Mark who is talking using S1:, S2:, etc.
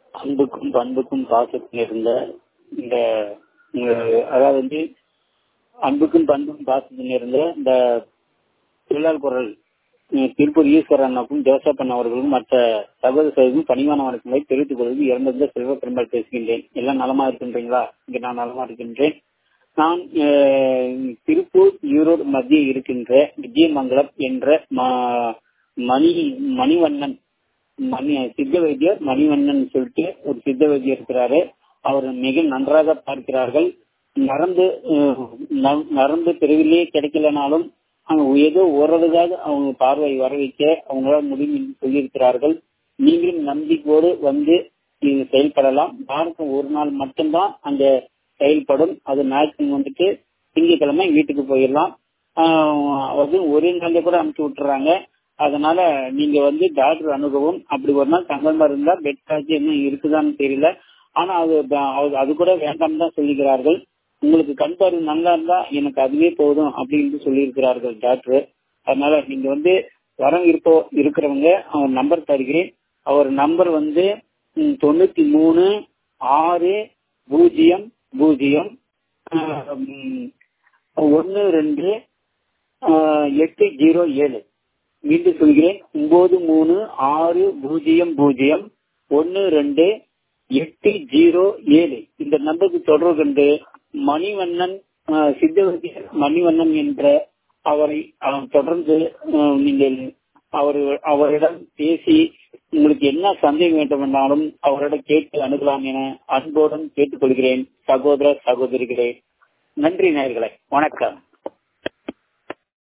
S1: அன்புக்கும் பண்புக்கும் பாசத்தில் இருந்த இந்த உங்க- அதாவது வந்து அன்புக்கும் பண்புக்கும் பாசத்தில் இருந்த இந்த தொழிலாளர் குரல் உம், திருப்பூர் ஈஸ்வரன் அண்ணாக்கும் ஜோசப்பன் அவர்களும் மற்ற சகோதர சகோதரிக்கும் பணிவான வணக்கங்களை தெரிவித்துக் கொள்வது இறந்திருந்த செல்வ பெருமாள் பேசுகின்றேன் எல்லாம் நலமா இருக்கின்றீங்களா இங்க நான் நலமா இருக்கின்றேன் நான் அஹ், திருப்பூர் ஈரோடு மத்திய இருக்கின்ற விஜயமங்கலம் என்ற ம- மணி மணிவண்ணன் மணி சித்த வைத்தியர் மணிவண்ணன் சொல்லிட்டு ஒரு சித்த வைத்தியர் இருக்கிறாரு அவர் மிக நன்றாக பார்க்கிறார்கள் நரம்பு அஹ், ந- நரம்பு பிரிவிலே கிடைக்கலனாலும் அவங்க ஏதோ ஓரளவுக்காக அவங்க பார்வை வர வைக்க அவங்களால முடியும் என்று சொல்லியிருக்கிறார்கள் நீங்களும் நம்பிக்கையோடு வந்து இது செயல்படலாம் வாரத்துக்கு ஒரு நாள் மட்டும்தான் அந்த செயல்படும் அது ஞாயிற்றுக்கிழமை வந்துட்டு திங்கட்கிழமை வீட்டுக்கு போயிடலாம் ஆஹ் அது ஒரே நாள்ல கூட அனுப்பிச்சு விட்டுறாங்க அதனால நீங்க வந்து டாக்டர் அணுகவும் அப்படி ஒரு நாள் தங்கமா இருந்தா பெட் சார்ஜ் என்ன இருக்குதான்னு தெரியல ஆனா அது அது- அது கூட வேண்டாம் தான் சொல்லுகிறார்கள் உங்களுக்கு கண் பார்வை நல்லா இருந்தா எனக்கு அதுவே போதும் அப்படின்னு சொல்லியிருக்கிறார்கள் டாக்டர் அதனால நீங்க வந்து வரம் இருப்போ இருக்கிறவங்க அவர் நம்பர் தருகிறேன் அவர் நம்பர் வந்து ம், தொண்ணூத்தி மூணு ஆறு பூஜ்ஜியம் பூஜ்ஜியம் ஒன்னு ரெண்டு ஆஹ், எட்டு ஜீரோ ஏழு மீண்டும் சொல்கிறேன் ஒன்பது மூணு ஆறு பூஜ்ஜியம் பூஜ்ஜியம் ஒன்னு ரெண்டு எட்டு ஜீரோ ஏழு இந்த நம்பருக்கு தொடர்பு கொண்டு மணிவண்ணன் ஆஹ், சித்தவதியர் மணிவண்ணன் என்ற அவரை ஆஹ், தொடர்ந்து ஆஹ், நீங்கள் அவர் அவரிடம் பேசி உங்களுக்கு என்ன சந்தேகம் வேண்டுமென்றாலும் அவரிடம் கேட்டு அணுகலாம் என அன்போடும் கேட்டுக்கொள்கிறேன் சகோதர சகோதரிகளே நன்றி நேயர்களே வணக்கம்